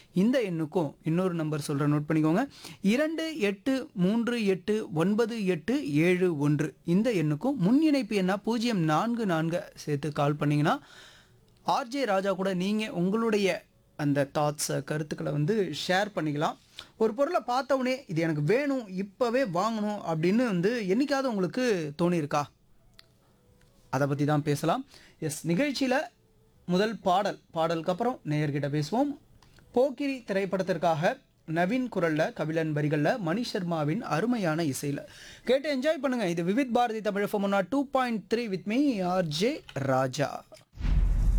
இந்த எண்ணுக்கும் இன்னொரு நம்பர் சொல்கிறேன் நோட் பண்ணிக்கோங்க இரண்டு எட்டு மூன்று எட்டு ஒன்பது எட்டு ஏழு ஒன்று இந்த எண்ணுக்கும் முன் இணைப்பு எண்ணா பூஜ்ஜியம் நான்கு நான்கு சேர்த்து கால் பண்ணிங்கன்னா ஆர்ஜே ராஜா கூட நீங்கள் உங்களுடைய அந்த தாட்ஸை கருத்துக்களை வந்து ஷேர் பண்ணிக்கலாம் ஒரு பொருளை பார்த்த உடனே இது எனக்கு வேணும் இப்போவே வாங்கணும் அப்படின்னு வந்து என்னைக்காவது உங்களுக்கு தோணியிருக்கா அதை பற்றி தான் பேசலாம் எஸ் நிகழ்ச்சியில் முதல் பாடல் பாடலுக்கு அப்புறம் நேயர்கிட்ட பேசுவோம் போக்கிரி திரைப்படத்திற்காக நவீன் குரல்ல கபிலன் வரிகளில் மணி சர்மாவின் அருமையான இசையில் கேட்டு என்ஜாய் பண்ணுங்க இது விவித் பாரதி தமிழ் ஃபோமோனா two point three with me R J Raja